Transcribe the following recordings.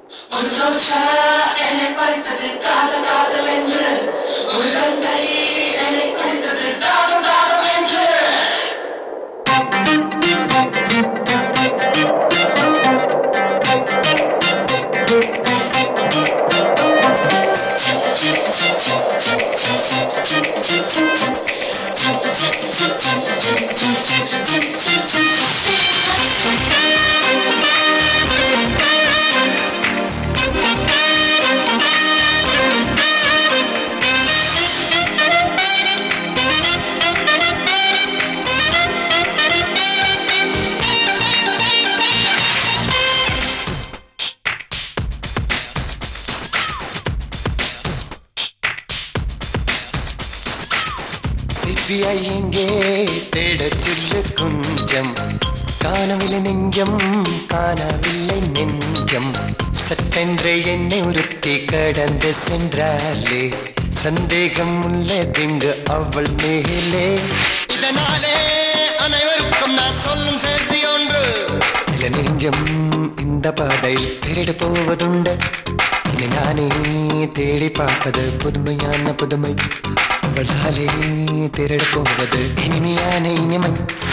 ஒரு ரோஜா என்னை பறித்தது காதல் காதல் என்று ஒரு கங்கை என்னை குடித்தது தாகம் தாகம் என்று சிபிஐ எங்கே தேடச் சொல்லு கொஞ்சம் காணவில்லை நெஞ்சம் காணவில்லை நெஞ்சம் சட்டென்று என்னை உறுத்தி கடந்து சென்றாலே சந்தேகம் உள்ளதிங்கு அவள் மேலே இதனாலே அனைவருக்கும் நான் சொல்லும் செய்தி ஒன்று இல்ல நெஞ்சம் இந்த பாதையில் திருடு போவதுண்டு இனி நானே தேடி பார்ப்பது புதுமையான புதுமை அவளாலே திருடு போவது இனிமையான இனிமை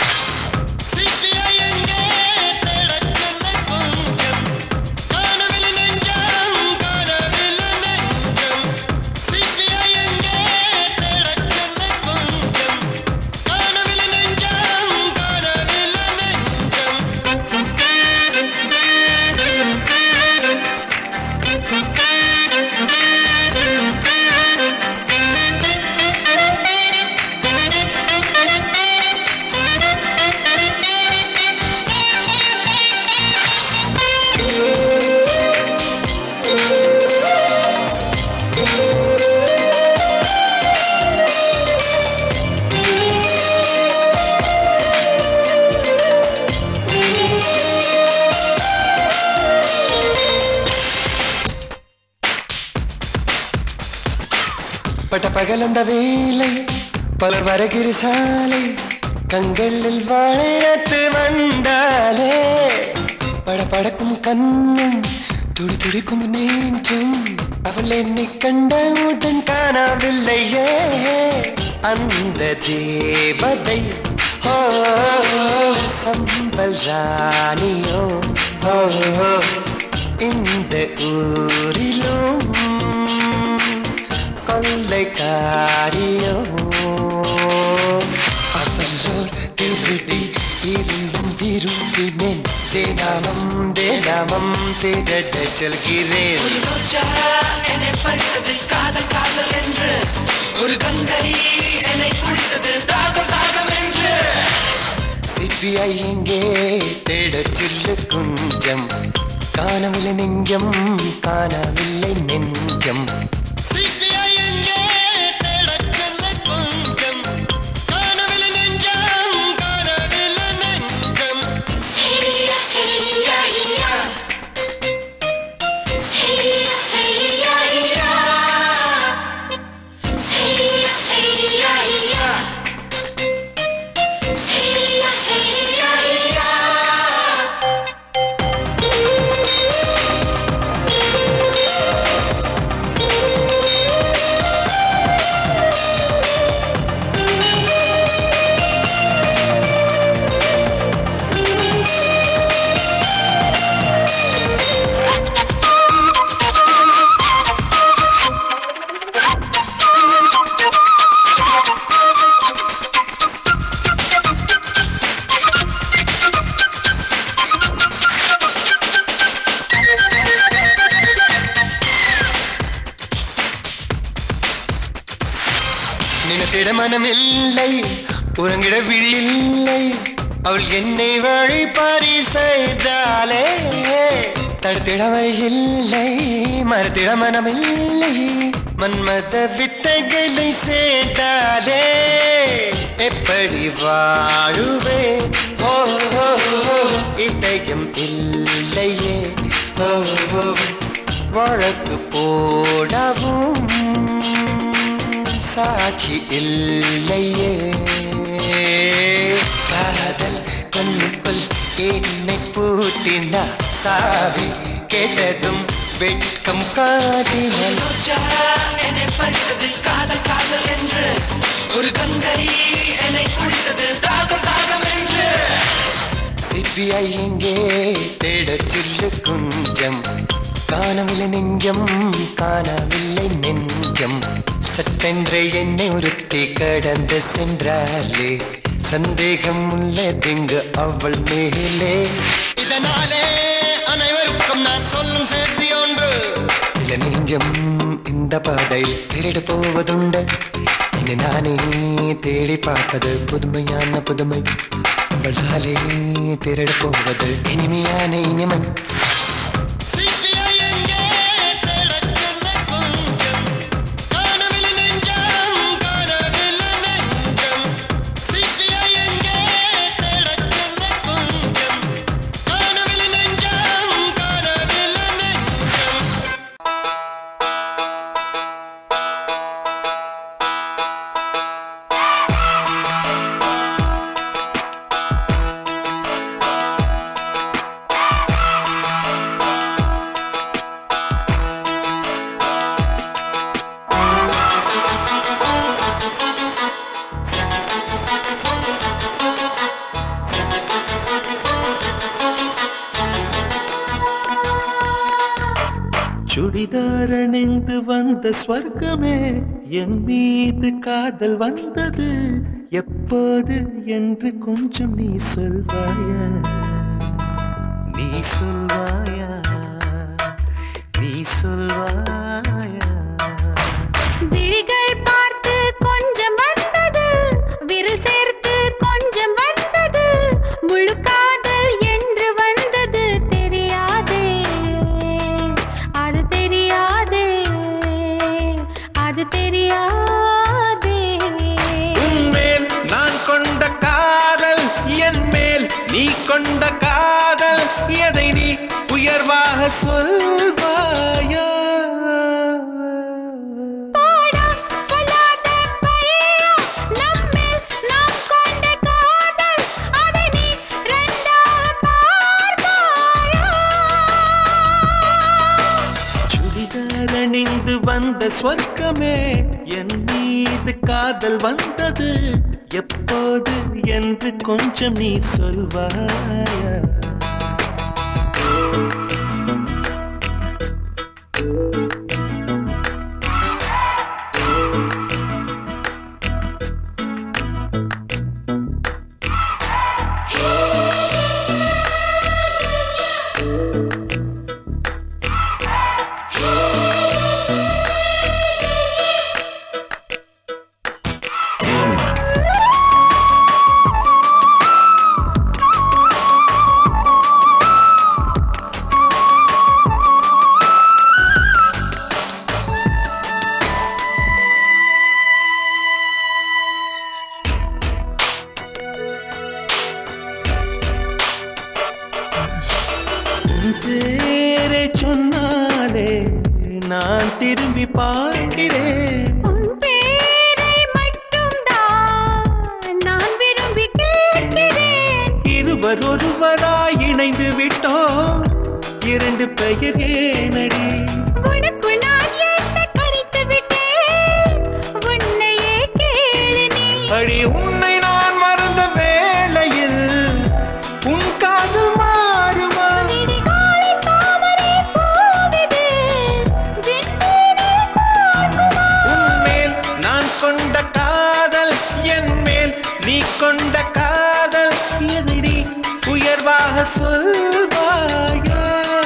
பட்ட பகலந்த வேலை பலர் வருகிற சாலை கண்களில் வாழையத்து வந்தாலே படபடக்கும் கண்ணும் துடி துடிக்கும் நெஞ்சும் அவள் என்னை கண்டவுடன் காணவில்லையே அந்த தேவதை ஓ சம்பல் ராணியோ ஓ இந்த ஊரிலும் கொள்ளைக்காரியோ அவளோர் திருடி இருந்தும் விரும்பினேன் தேனாமம் தேனாமம் தேடட செல்கிறேன் ஒரு ரோஜா என்னை பறித்தது காதல் காதல் என்று ஒரு கங்கை என்னை குடித்தது தாகம் தாகம் என்று சிபிஐ எங்கே தேடச் சொல்லு கொஞ்சம் காணவில்லை நெஞ்சம் காணவில்லை நெஞ்சம் Seria, seria, ia. Seria, seria, ia. Seria, seria, ia. Seria, seria, ia. நினைத்திட மனமில்லை உறங்கிட விழில்லை அவள் என்னை வழிபாரி செய்தாலே தடுத்திட வழியில்லை மறுத்திட மனமில்லை மன்மத வித்தைகளை செய்தாலே எப்படி வாழுவே ஓ ஓ, ஓ, இதயம் இல்லையே ஓ ஓ, வழக்கு போடவும் சாட்சி இல்லையே காதல் கண்ணுக்குள் என்னை பூட்டினா சாவி கேட்டதும் வெட்கம் காட்டினால் ரோஜா என்னை பறித்தது காதல் காதல் என்று ஒரு கங்கை என்னை குடித்தது தாகம் தாகம் என்று சிபிஐ எங்கே தேடச் சொல்லு கொஞ்சம் காணவில்லை நெஞ்சம் காணவில்லை நெஞ்சம் சட்டென்று என்னை ஒருத்தி கடந்து சென்றாலே சந்தேகம் உள்ளதிங்கு அவள் மேலே இதனாலே அனைவருக்கும் நான் சொல்லும் செய்தி ஒன்று இல்ல நெஞ்சம் இந்த பாதை திருடு போவதுண்டு இனி நானே தேடி பார்ப்பது புதுமையான புதுமை அவளாலே திருடு போவது இனிமையான இனிமை சுடிதார் அணிந்து வந்த ஸ்வர்க்கமே என் மீது காதல் வந்தது எப்போது என்று கொஞ்சம் நீ சொல்வாயா நீ சொல்வாயா நீ சொல்வாயா விழிகள் பார்த்து கொஞ்சம் வந்தது விரல் சேர்த்து கொஞ்சம் வந்தது முழு காதல் என்று வந்தது தெரியாதே அது தெரியாதே அது தெரியாதே உன்மேல் நான் கொண்ட காதல் என் மேல் நீ கொண்ட காதல் எதை நீ உயர்வாக சொல்வாயா பாடா பொல்லாத பையா நம்மில் நாம் கொண்ட காதல் அதை நீ ரெண்டாக பார்ப்பாயா சுடிதார் அணிந்து வந்த சொர்க்கமே என் மீது காதல் வந்தது எப்போது என்று கொஞ்சம் நீ சொல்வாயா உன் பேரை சொன்னாலே நான் திரும்பி பார்க்கிறேன் உன் பேரை மட்டும்தான் நான் விரும்பி கேட்கிறேன் இருவர் ஒருவராய் இணைந்து விட்டோம் இரண்டு பெயர் ஏனடி உனக்குள் நான் என்ன கணித்து விட்டேன் உன்னையே கேளு நீ அடி உன்னை நான் மறந்த வேளையில் உன் காதல் மாறுமா விடிகாலை தாமரை பூவிது விண்மீனை பார்க்குமா உன்மேல் நான் கொண்ட காதல் என் மேல் நீ கொண்ட காதல் எதை நீ உயர்வாக சொல்வாயா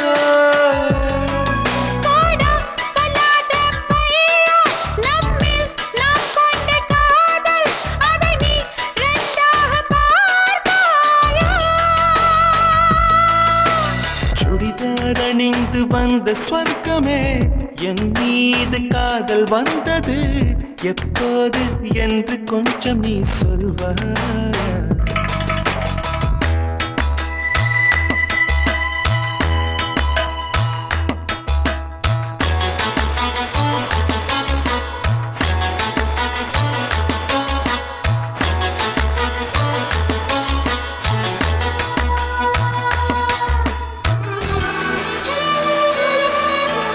பாடா பொல்லாத பையா நம்மில் நாம் கொண்ட காதல் அதை நீ ரெண்டாக பார்ப்பாயா சுடிதார் அணிந்து வந்த ஸ்வர்க்கமே என் மீது காதல் வந்தது எப்போது என்று கொஞ்சம் நீ சொல்வாயா ஆ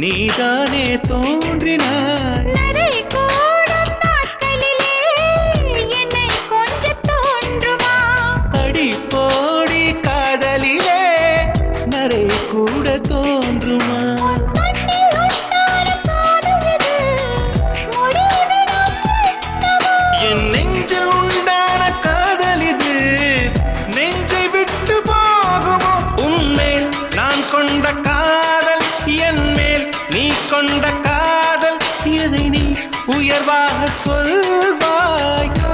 நீதானே தோன்றினாய் நடை கூடும் நாட்களிலே என்னை கொஞ்சம் தோன்றுமா அடி போடி காதலிலே நரை கூட தோன்றுமா மண்ணில் உண்டான காதல் இது முடிவிடம் எட்டவா என் நெஞ்சில் உண்டான காதல் இது நெஞ்சை விட்டு போகுமோ உன்மேல் நான் கொண்ட காதல் என் மேல் நீ கொண்ட காதல் எதை நீ உயர்வாக சொல்வாயா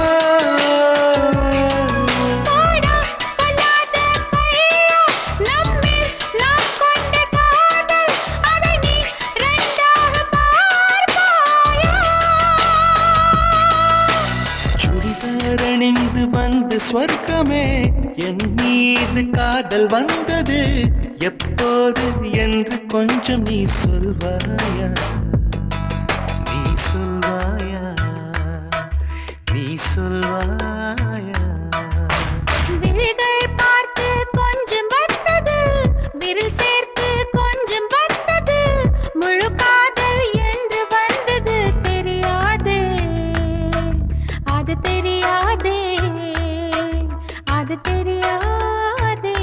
போடா பண்ணாத பையா நம்மில் நாம் கொண்ட காதல் அதை நீ ரெண்டாக பார்ப்பாயா சுடிதார் அணிந்து வந்து ஸ்வர்க்கமே என் மீது காதல் வந்தது எப்போது என்று கொஞ்சம் நீ சொல்வாயா நீ சொல்வாயா நீ சொல்வாயா விழிகள் பார்த்து கொஞ்சம் வந்தது விரல் சேர்த்து கொஞ்சம் வந்தது முழு காதல் என்று வந்தது தெரியாதே அது தெரியாதே அது தெரியாதே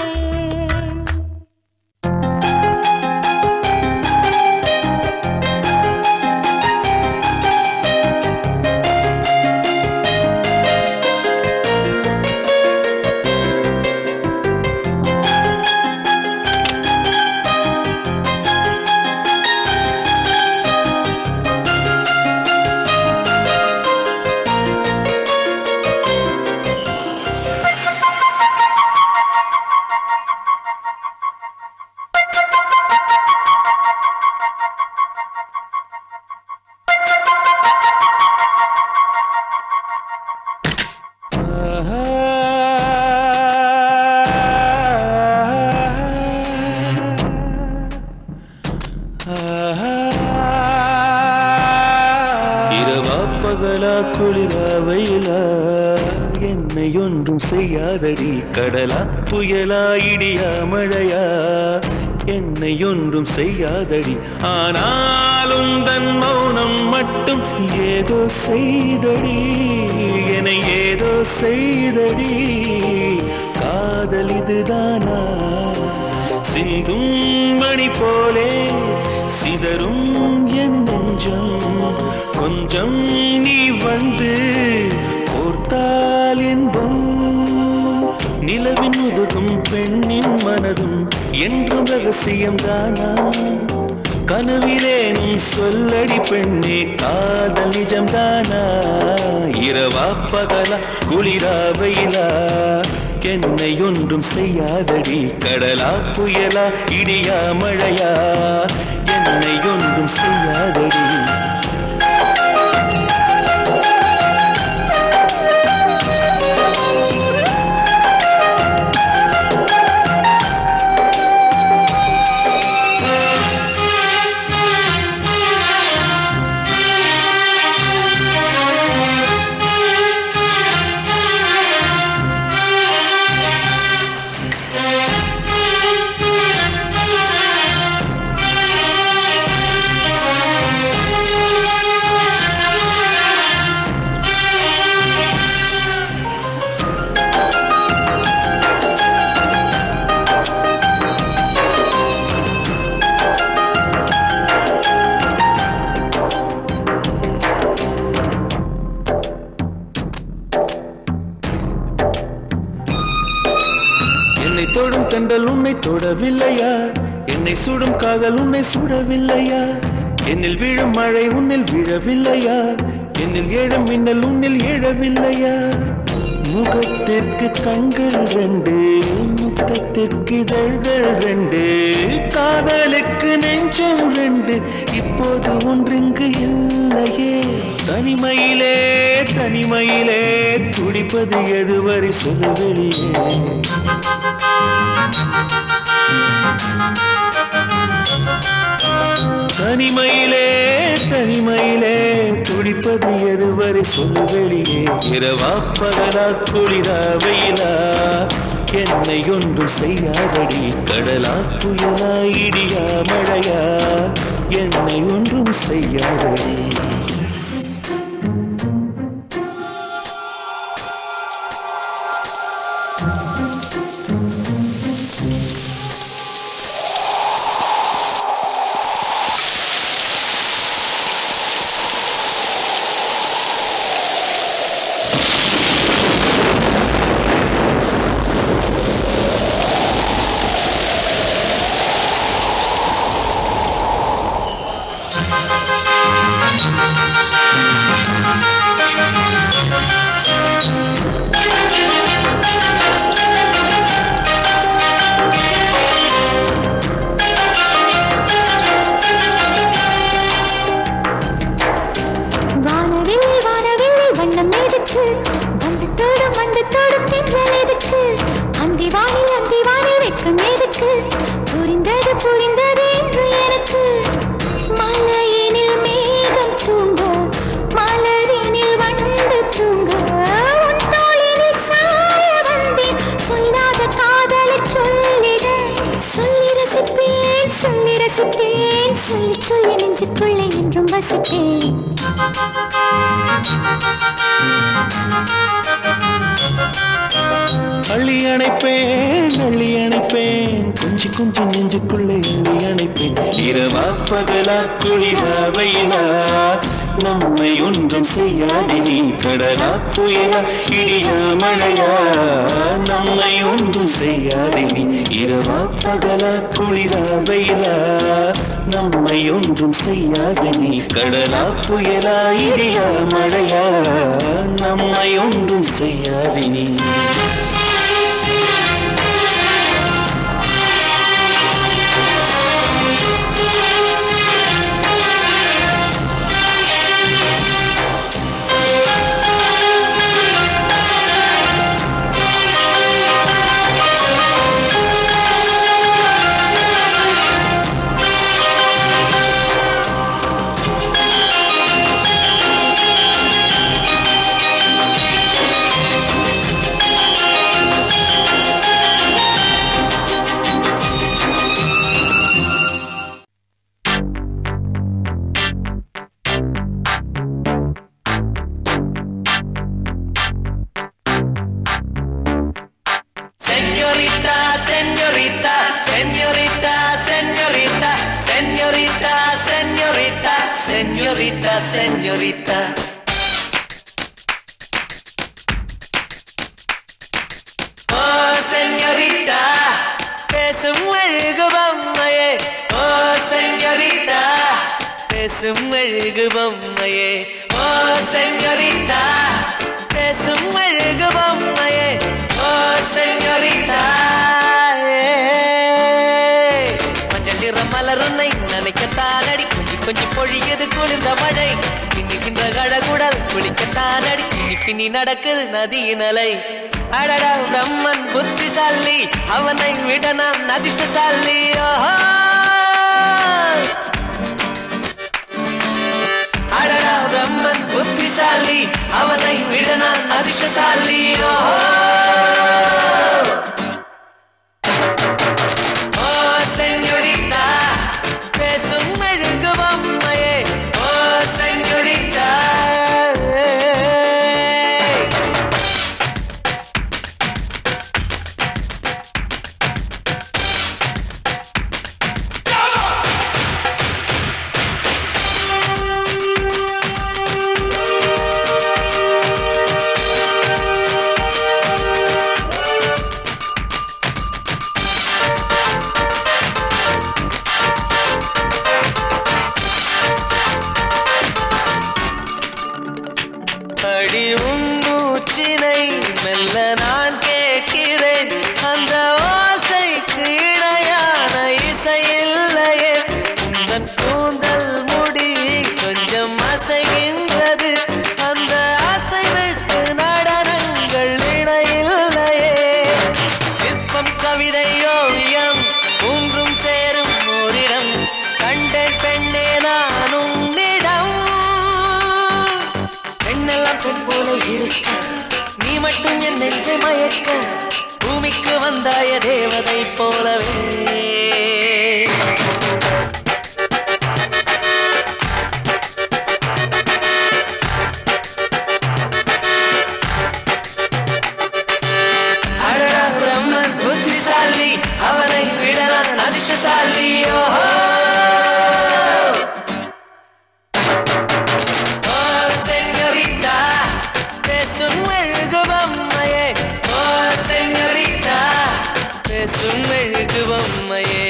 இரவா பகலா குளிரா வெயிலா என்னை ஒன்றும் செய்யாதடி கடலா புயலா இடியா மழையா என்னை ஒன்றும் செய்யாதடி ஆனாலும் தன் மௌனம் மட்டும் ஏதோ செய்தடி என ஏதோ செய்தடி காதல் இதுதானா சிந்தும் மணி போலே சிதறும் என் நெஞ்சம் கொஞ்சம் நீ வந்து ஓர்த்தால் என்பம் நிலவின் முதுகும் பெண்ணின் மனதும் என்றும் ரகசியம் தானா கனவிலேனும் சொல்லடி பெண்ணே காதல் நிஜம் தானா இரவா பகலா குளிரா வெயிலா என்னை ஒன்றும் செய்யாதடி கடலா புயலா இடியா மழையா என்னை ஒன்றும் செய்யாதடி என்னை தொடும் தென்றல் உன்னை தொடவில்லையா என்னை சுடும் காதல் உன்னை சுடவில்லையா என்னில் விழும் மழை உன்னில் விழவில்லையா என்னில் ஏழும் மின்னல் உன்னில் எழவில்லையா முகத்திற்கு கண்கள் ரெண்டு முத்தத்திற்கு இதழ்கள் ரெண்டு காதலுக்கு நெஞ்சம் ரெண்டு இப்போது ஒன்றிங்கு இல்லையே தனிமையிலே தனிமையிலே துடிப்பது எதுவரை சொல்ல வெளியே தனிமையிலே தனிமையிலே துடிப்பது எதுவரை சொல்ல வெளியே இரவா பகலா குளிரா வெயிலா என்னை ஒன்றும் செய்யாதடி கடலா புயலா இடியா மழையா என்னை ஒன்றும் செய்யாதடி வானவில்லை வானவில்லை வண்ணம் எதுக்கு வந்து தோடும் வந்து தோடும் தென்றல் எதுக்கு அந்தி வானில் அந்தி வானில் வெட்கம் எதுக்கு புரிந்தது புரிந்தது என்று எனக்கு மலையினில் மேகம் தூங்க மலரினில் வண்டு தூங்க உன் தோளினில் சாய வந்தேன் சொல்லாத காதலை சொல்லிட சொல்லி ரசிப்பேன் சொல்லி ரசிப்பேன் சொல்லி சொல்லி நெஞ்சுக்குள்ளே என்றும் வசிப்பேன் அள்ளி அணைப்பேன் அள்ளி அணைப்பேன் கொஞ்சி கொஞ்சி நெஞ்சுக்குள்ளே அள்ளி அணைப்பேன் இரவா பகலா குளிரா வெயிலா நம்மை ஒன்றும் செய்யாது நீ கடலா புயலா இடியா மழையா நம்மை ஒன்றும் செய்யாது நீ இரவா பகலா குளிரா வெயிலா நம்மை ஒன்றும் செய்யாது நீ கடலா புயலா இடியா மழையா நம்மை ஒன்றும் செய்யாது நீ Señorita, señorita, señorita, señorita, señorita, señorita, señorita, señorita. Oh, señorita, பேசும் அழகு பொம்மையே ஓ செஞ்சரித்தா பேசும் அழகு பொம்மையே ஓ செஞ்சரித்தா பேசும் அழகு பொம்மையே ஓ செஞ்சரித்தா மஞ்சள் நிற மலருன்னை நினைக்கத்தானடி கொஞ்சி கொஞ்சி பொழியது குளிர்ந்த மழை பின்னுகின்ற கழகுடல் குளிக்கத்தானடி பின்னி பின்னி நடக்குது நதியின் அலை அடடா பிரம்மன் புத்திசாலி அவனை விட நான் அதிர்ஷ்டசாலி ஓஹோ அடடா பிரம்மன் புத்திசாலி அவனை விட நான் அதிர்ஷ்டசாலி ஓஹோ ஓ செஞ்சோரித்தா பேசும் மெழுகு பொம்மையே ஓ செஞ்சோரித்தா அடி உன் மூச்சினை மெல்ல நான் கேட்கிறேன் அந்த ஓசைக்கு இணையான இசை இல்லையே உந்தன் கூந்தல் முடி கொஞ்சம் அசைகின்றது அந்த அசைவுக்கு நடனங்கள் இணையில்லையே சிற்பம் கவிதை ஓவியம் ஒன்றும் சேரும் ஓரிடம் கண்டேன் பெண்ணே நான் உன்னிடம் பெண்ணெல்லாம் பெண் போல இருக்க நீ மட்டும் என் நெஞ்சை மயக்க பூமிக்கு வந்த வந்தாய தேவதை போலவே அடடா பிரம்மன் புத்திசாலி அவனை விடலாம் அதிர்ஷ்டசாலி ஓஹோ ஓ செஞ்சரித்தா பேசும் மெழுகு பொம்மையே ஓ செஞ்சரித்தா பேசும் மெழுகு பொம்மையே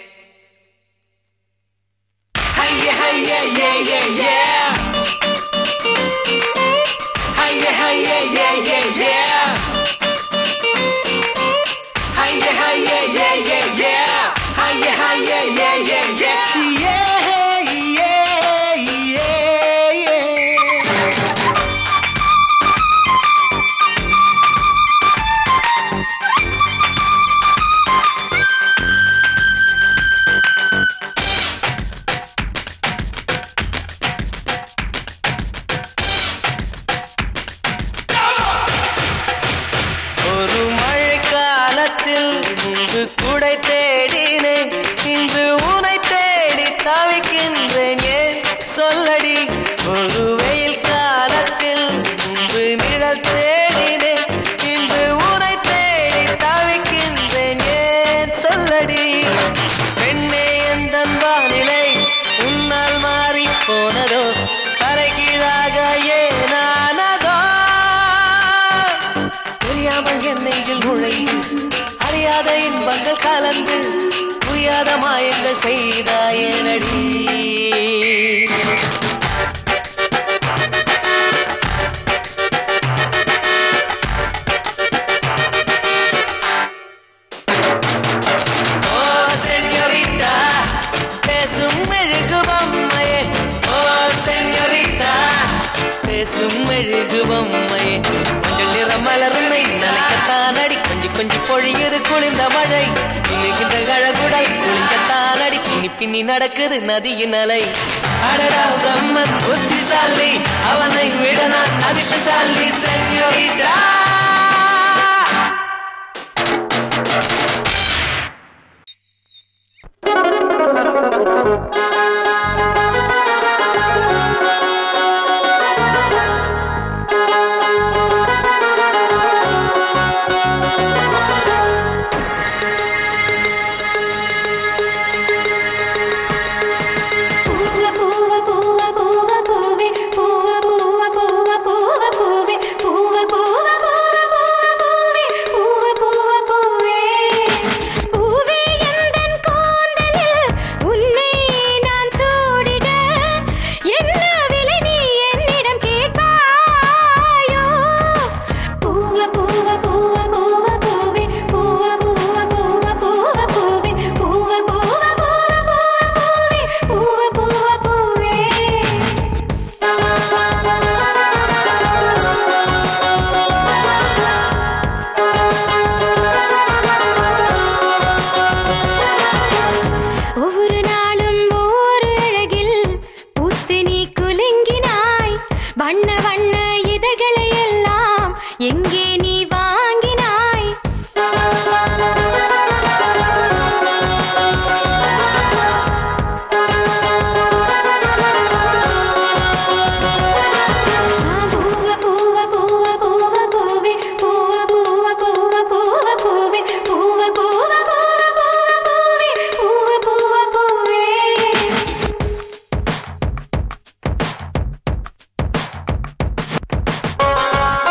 ஹைய ஹைய ஏ ஏ ஏ ஹைய ஹைய ஏ ஏ ஏ Hiya, hiya, yeah, yeah, yeah. Hiya, hiya, yeah, yeah, yeah. Yeah, yeah, yeah, yeah. ஒரு மழை காலத்தில் முன்பு குடை தேடினேன் இன்று உனை தேடி தவிக்கின்றேன் ஏன் சொல்லடி ஒரு வெயில் காலத்தில் முன்பு நிழல் தேடினேன் இன்று உனை தேடி தவிக்கின்றேன் ஏன் சொல்லடி பெண்ணே எந்த வானிலை உன்னால் மாறி போனதோ தலைகீழாக ஏனானதோ புரியாமல் என் நெஞ்சில் நுழைந்து அறியாத இன்பங்கள் கலந்து புரியாத மாயங்கள் செய்தாயனடி ஓ செஞ்சரித்தா பேசும் மெழுகு பொம்மையே ஓ செஞ்சரித்தா பேசும் மெழுகு பொம்மையே கொஞ்சம் நிறம் மலருமை நனைக்கத்தான் அடி கொஞ்சி கொஞ்சி பொழியுது குளிர்ந்த மழை விழுகின்ற கழகுடல் குளிக்கத்தான் அடி பின்னி பின்னி நடக்குது நதியின் அலை அடடா பிரம்மன் புத்திசாலி அவனை விட நான் அதிர்ஷ்டசாலி செஞ்சரித்தா பூவ பூவ பூவ பூவ பூவே பூவ பூவ பூவ பூவ பூவே பூவ பூவ பூவ பூவ பூவே பூவ பூவ பூவே பூவே எந்தன் கூந்தலில் உன்னை நான் சூடிட என்ன விலை நீ என்னிடம் கேட்பாயோ பூவ பூவ பூவ பூவ பூவே பூவ பூவ பூவ பூவ பூவே பூவ பூவ பூவ பூவ பூவே பூவ பூவ பூவே ஒவ்வொரு நாளும் ஒவ்வொரு அழகில் பூத்து நீ குலுங்கினாய் வண்ண வண்ண இதழ்களை எல்லாம் எங்கே நீ வாங்கினாய் பூவ பூவ பூவ பூவ பூவே பூவ பூவ பூவ பூவ பூவே பூவ பூவ பூவ பூவ பூவே பூவ பூவ பூவே ஓ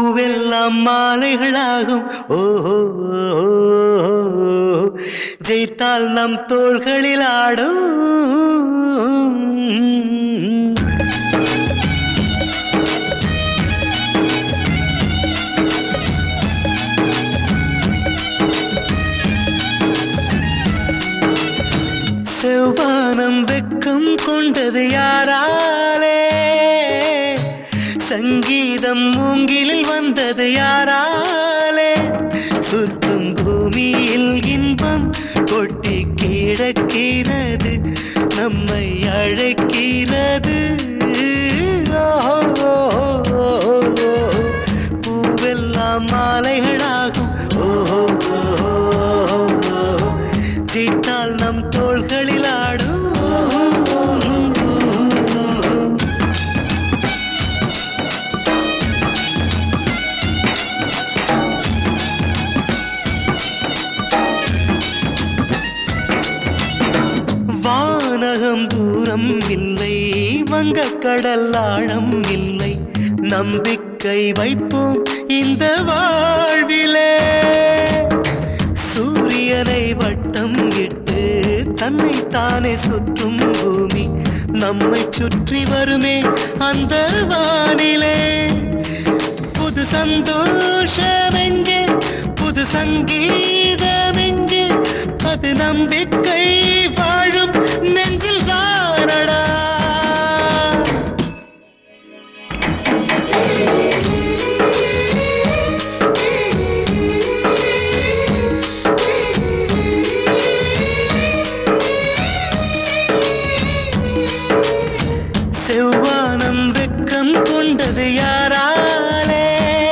பூவெல்லாம் மாலைகளாகும் ஓஹோ ஜெயித்தால் நம் தோள்களில் ஆடும் செவ்வானம் வெக்கம் கொண்டது யாராலே சங்கீதம் மூங்கிலில் வந்தது யாராலே சுற்றும் பூமியில் இன்பம் கொட்டி கிடக்கிறது நம்மை அழைக்கிறது ஓஹோ, பூவெல்லாம் மாலைகளாகும் ஓஹோ ஜீத்தால் நம் தோள்களில் ஆடும் வானகம் தூரம் இல்லை வங்கக்கடல் ஆழம் இல்லை நம்பிக்கை வைப்போம் இந்த வாழ்விலே சூரியனை வட்டம் இட்டு தன்னை தானே சுற்றும் பூமி நம்மை சுற்றி வருமே அந்த வானிலே புது சந்தோஷம் எங்கே புது சங்கீதம் எங்கே அது நம்பிக்கை வாழும் நெஞ்சில் தானடா செவ்வானம் வெக்கம் கொண்டது யாராலே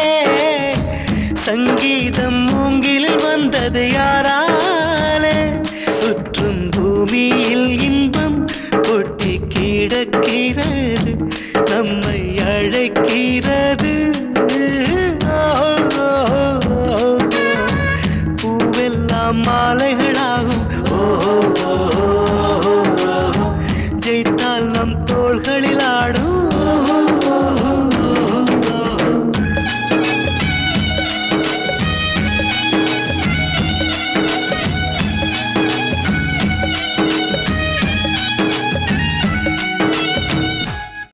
சங்கீதம் மூங்கிலில் வந்தது யாராலே சுற்றும் பூமியில் இன்பம் கொட்டி கிடக்கிறது நம்மை அழைக்கிறது ஓ, பூவெல்லாம் மாலைகளாகும் ஓ ஜெயித்தால் நம் தோள்களில் ஆடும்